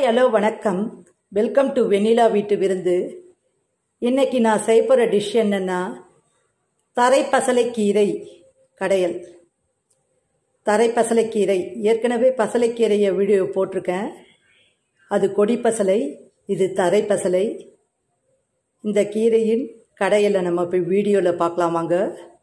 hi hello வணக்கம் welcome to Vennila வீட்டு விருந்து இன்னைக்கு நான் செய்ய போகிற டிஷ் என்னென்னா தரை பசலைக்கீரை கடையல் தரை பசலைக்கீரை ஏற்கனவே பசலைக்கீரையை வீடியோ போட்டிருக்கேன் அது கொடி பசலை இது தரை பசலை இந்த கீரையின் கடையலை நம்ம போய் வீடியோவில் பார்க்கலாம் வாங்க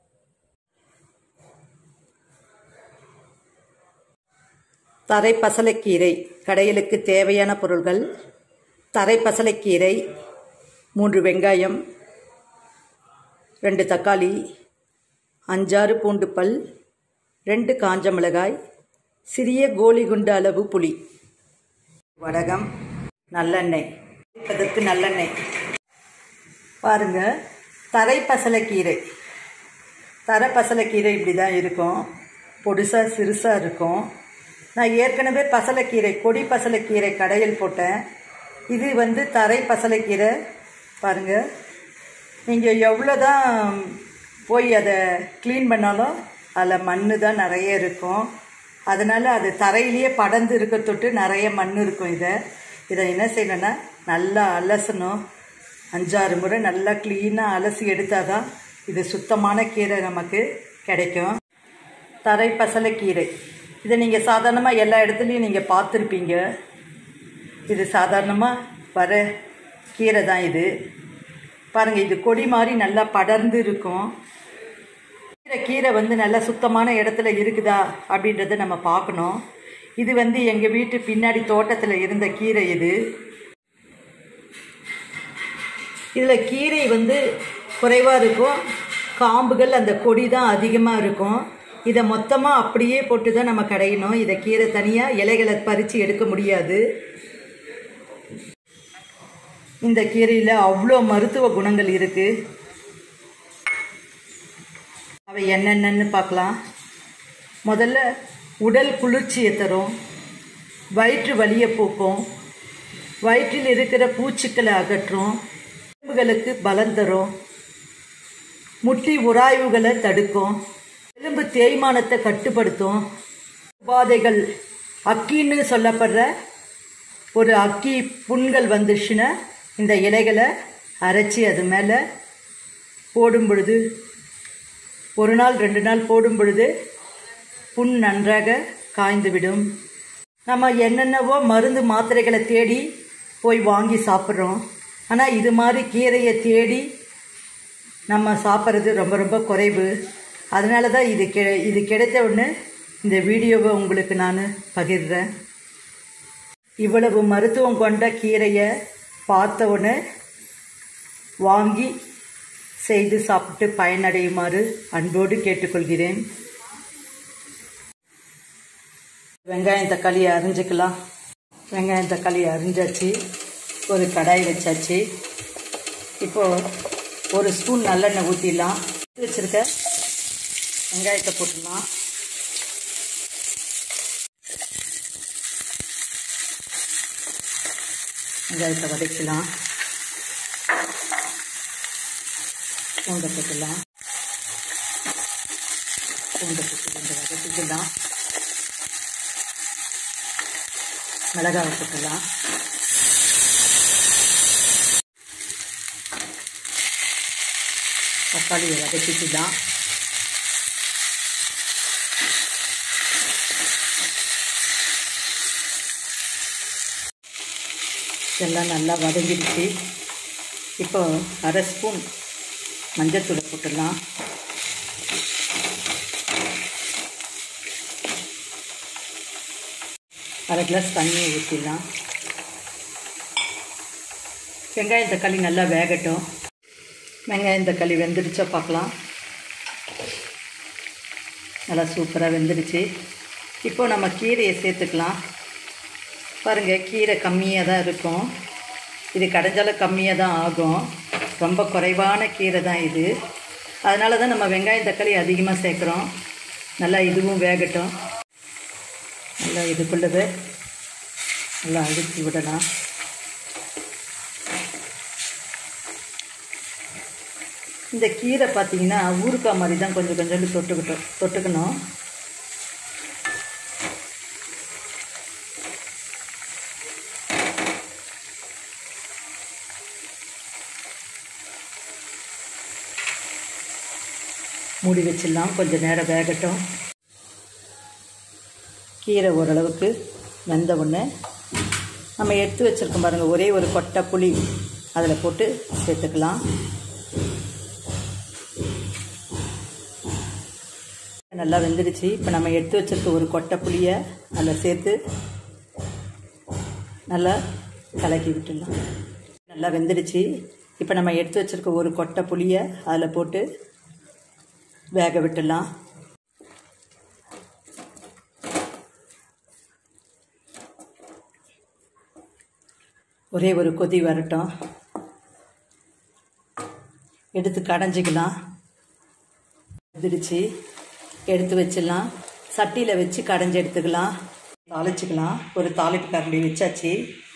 தரை பசலைக்கீரை கடையலுக்கு தேவையான பொருள்கள் தரை பசலைக்கீரை மூன்று வெங்காயம் ரெண்டு தக்காளி அஞ்சாறு பூண்டு பல் ரெண்டு காஞ்ச மிளகாய் சிறிய கோலி குண்டு அளவு புளி வடகம் நல்லெண்ணெய் அதற்கு நல்லெண்ணெய் பாருங்க தரை பசலைக்கீரை தரை பசலைக்கீரை இப்படி தான் இருக்கும் பொடுசாக சிறுசாக இருக்கும் நான் ஏற்கனவே பசலைக்கீரை கொடி பசலைக்கீரை கடையில் போட்டேன் இது வந்து தரை பசலைக்கீரை பாருங்கள் நீங்கள் எவ்வளோ தான் போய் அதை க்ளீன் பண்ணாலும் அதில் மண் தான் நிறைய இருக்கும் அதனால் அது தரையிலேயே படர்ந்து இருக்க தொட்டு நிறைய மண் இருக்கும் இதை இதை என்ன செய்யணும்னா நல்லா அலசணும் அஞ்சாறு முறை நல்லா க்ளீனாக அலசி எடுத்தால் தான் இது சுத்தமான கீரை நமக்கு கிடைக்கும் தரை பசலைக்கீரை இதை நீங்கள் சாதாரணமாக எல்லா இடத்துலையும் நீங்கள் பார்த்துருப்பீங்க இது சாதாரணமாக வர கீரை தான் இது பாருங்கள் இது கொடி மாதிரி நல்லா படர்ந்து இருக்கும் கீரை கீரை வந்து நல்லா சுத்தமான இடத்துல இருக்குதா அப்படின்றத நம்ம பார்க்கணும் இது வந்து எங்கள் வீட்டு பின்னாடி தோட்டத்தில் இருந்த கீரை இது இதில் கீரை வந்து குறைவாக இருக்கும் காம்புகள் அந்த கொடி தான் அதிகமாக இருக்கும் இதை மொத்தமாக அப்படியே போட்டு தான் நம்ம கடையணும் இதை கீரை தனியாக இலைகளை பறித்து எடுக்க முடியாது இந்த கீரையில் அவ்வளோ மருத்துவ குணங்கள் இருக்குது அவை என்னென்னு பார்க்கலாம் முதல்ல உடல் குளிர்ச்சியை தரும் வயிற்று வலியை போக்கும் வயிற்றில் இருக்கிற பூச்சிக்களை அகற்றும் எலும்புகளுக்கு பலம் தரும் முட்டி உராய்வுகளை தடுக்கும் எலும்பு தேய்மானத்தை கட்டுப்படுத்தும் உபாதைகள் அக்கின்னு சொல்லப்படுற ஒரு அக்கி புண்கள் வந்துச்சுன்னா இந்த இலைகளை அரைச்சி அது மேலே போடும் பொழுது ஒரு நாள் ரெண்டு நாள் போடும் பொழுது புண் நன்றாக காய்ந்துவிடும் நம்ம என்னென்னவோ மருந்து மாத்திரைகளை தேடி போய் வாங்கி சாப்பிட்றோம் ஆனால் இது மாதிரி கீரையை தேடி நம்ம சாப்பிட்றது ரொம்ப ரொம்ப குறைவு அதனால தான் இது கெ இது கிடைத்த உடனே இந்த வீடியோவை உங்களுக்கு நான் பகிர்றேன் இவ்வளவு மருத்துவம் கொண்ட கீரையை பார்த்த உடனே வாங்கி செய்து சாப்பிட்டு பயனடையுமாறு அன்போடு கேட்டுக்கொள்கிறேன் வெங்காயம் தக்காளி அரிஞ்சிக்கலாம் வெங்காயம் தக்காளி அரிஞ்சாச்சு ஒரு கடாய் வச்சாச்சு இப்போது ஒரு ஸ்பூன் நல்லெண்ணெய் ஊற்றிடலாம் வச்சுருக்க வெங்காயத்தை போட்டுடலாம் வெங்காயத்தை வதக்கலாம் பூண்டை போட்டுடலாம் பூண்டை போட்டு கொஞ்சம் வதக்கிக்கலாம் மிளகாவை போட்டுடலாம் தக்காளியை வதக்கிக்கலாம் எல்லாம் நல்லா வதங்கிடுச்சு இப்போ அரை ஸ்பூன் மஞ்சத்தூளை போட்டுடலாம் அரை கிளாஸ் தண்ணியை ஊற்றிடலாம் வெங்காயம் தக்காளி நல்லா வேகட்டும் வெங்காயம் தக்காளி வெந்துடுச்சா பார்க்கலாம் நல்லா சூப்பராக வெந்துடுச்சு இப்போ நம்ம கீரையை சேர்த்துக்கலாம் பாருங்கள் கீரை கம்மியாக தான் இருக்கும் இது கடைஞ்சாலும் கம்மியாக தான் ஆகும் ரொம்ப குறைவான கீரை தான் இது அதனால தான் நம்ம வெங்காயம் தக்காளி அதிகமாக சேர்க்குறோம் நல்லா இதுவும் வேகட்டும் நல்லா இதுக்குள்ளது நல்லா அழுத்தி விடலாம் இந்த கீரை பார்த்தீங்கன்னா ஊறுக்காய் மாதிரி தான் கொஞ்சம் கொஞ்சோண்டு தொட்டுக்கிட்டோம் தொட்டுக்கணும் மூடி வச்சிடலாம் கொஞ்சம் நேரம் வேகட்டும் கீரை ஓரளவுக்கு வெந்த உடனே நம்ம எடுத்து வச்சுருக்கோம் பாருங்கள் ஒரே ஒரு கொட்டை புளி அதில் போட்டு சேர்த்துக்கலாம் நல்லா வெந்துடுச்சு இப்போ நம்ம எடுத்து வச்சுருக்க ஒரு கொட்டை புளியை அதில் சேர்த்து நல்லா கலக்கி விட்டுடலாம் நல்லா வெந்துடுச்சு இப்போ நம்ம எடுத்து வச்சுருக்க ஒரு கொட்டை புளியை அதில் போட்டு வேக விட்டுடலாம் ஒரே ஒரு கொதி வரட்டும் எடுத்து கடைஞ்சிக்கலாம் வெந்துடுச்சு எடுத்து வச்சிடலாம் சட்டியில் வச்சு கடைஞ்சி எடுத்துக்கலாம் தாளிச்சிக்கலாம் ஒரு தாளிப்பு கரண்டி வச்சாச்சு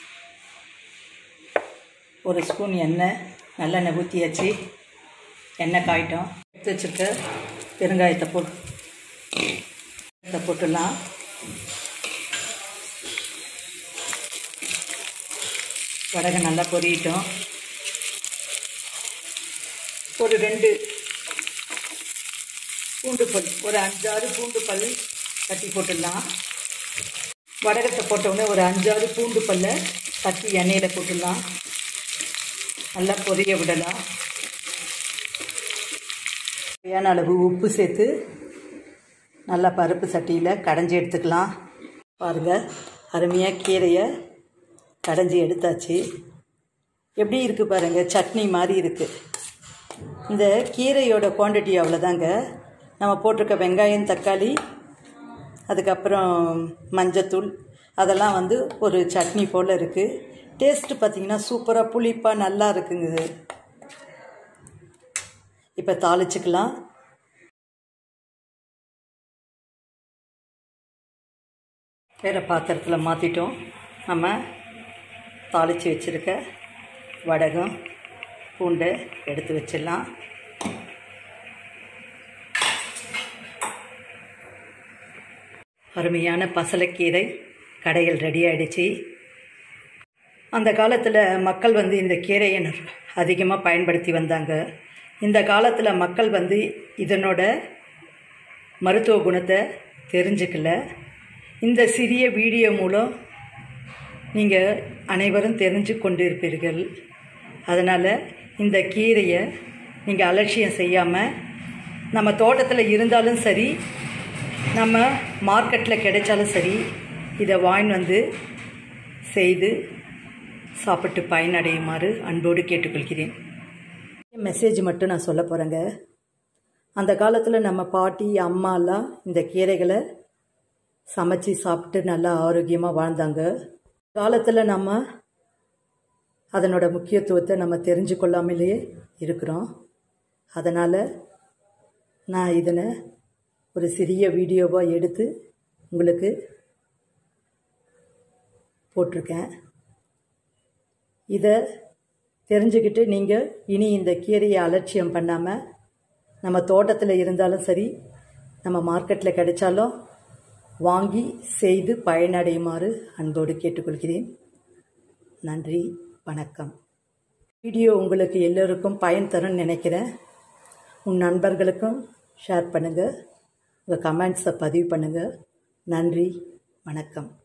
ஒரு ஸ்பூன் எண்ணெய் நல்லெண்ணெய் ஊற்றியாச்சு எண்ணெய் காயிட்டோம் எடுத்து வச்சுருக்க பெருங்காயத்தை போட்டு இதை போட்டுடலாம் வடகை நல்லா பொரியட்டும் ஒரு ரெண்டு பூண்டு பல் ஒரு அஞ்சாறு பூண்டு பல் தட்டி போட்டுடலாம் வடகத்தை போட்டவுடனே ஒரு அஞ்சாறு பூண்டு பல்லை தட்டி எண்ணெயில் போட்டுடலாம் நல்லா பொரிய விடலாம் தேவையான அளவு உப்பு சேர்த்து நல்லா பருப்பு சட்டியில் கடைஞ்சி எடுத்துக்கலாம் பாருங்கள் அருமையாக கீரையை கடைஞ்சி எடுத்தாச்சு எப்படி இருக்குது பாருங்கள் சட்னி மாதிரி இருக்குது இந்த கீரையோட குவான்டிட்டி அவ்வளோதாங்க நம்ம போட்டிருக்க வெங்காயம் தக்காளி அதுக்கப்புறம் மஞ்சத்தூள் அதெல்லாம் வந்து ஒரு சட்னி போல் இருக்குது டேஸ்ட்டு பார்த்திங்கன்னா சூப்பராக புளிப்பாக நல்லா இருக்குங்க இது இப்போ தாளிச்சுக்கலாம் வேறு பாத்திரத்தில் மாற்றிட்டோம் நம்ம தாளித்து வச்சுருக்க வடகம் பூண்டை எடுத்து வச்சிடலாம் அருமையான பசலைக்கீரை கடைகள் ரெடி ஆகிடுச்சு அந்த காலத்தில் மக்கள் வந்து இந்த கீரையை அதிகமாக பயன்படுத்தி வந்தாங்க இந்த காலத்தில் மக்கள் வந்து இதனோட மருத்துவ குணத்தை தெரிஞ்சுக்கல இந்த சிறிய வீடியோ மூலம் நீங்கள் அனைவரும் தெரிஞ்சு கொண்டிருப்பீர்கள் அதனால் இந்த கீரையை நீங்கள் அலட்சியம் செய்யாமல் நம்ம தோட்டத்தில் இருந்தாலும் சரி நம்ம மார்க்கெட்டில் கிடைச்சாலும் சரி இதை வாங்கி வந்து செய்து சாப்பிட்டு பயனடையுமாறு அன்போடு கேட்டுக்கொள்கிறேன் மெசேஜ் மட்டும் நான் சொல்ல போகிறேங்க அந்த காலத்தில் நம்ம பாட்டி அம்மாலாம் இந்த கீரைகளை சமைச்சு சாப்பிட்டு நல்லா ஆரோக்கியமாக வாழ்ந்தாங்க காலத்தில் நம்ம அதனோட முக்கியத்துவத்தை நம்ம தெரிஞ்சு கொள்ளாமலேயே இருக்கிறோம் அதனால் நான் இதனை ஒரு சிறிய வீடியோவாக எடுத்து உங்களுக்கு போட்டிருக்கேன் இதை தெரிஞ்சுக்கிட்டு நீங்கள் இனி இந்த கீரையை அலட்சியம் பண்ணாமல் நம்ம தோட்டத்தில் இருந்தாலும் சரி நம்ம மார்க்கெட்டில் கிடைச்சாலும் வாங்கி செய்து பயனடையுமாறு அன்போடு கேட்டுக்கொள்கிறேன் நன்றி வணக்கம் வீடியோ உங்களுக்கு எல்லோருக்கும் பயன் தரும்னு நினைக்கிறேன் உன் நண்பர்களுக்கும் ஷேர் பண்ணுங்கள் உங்கள் கமெண்ட்ஸை பதிவு பண்ணுங்கள் நன்றி வணக்கம்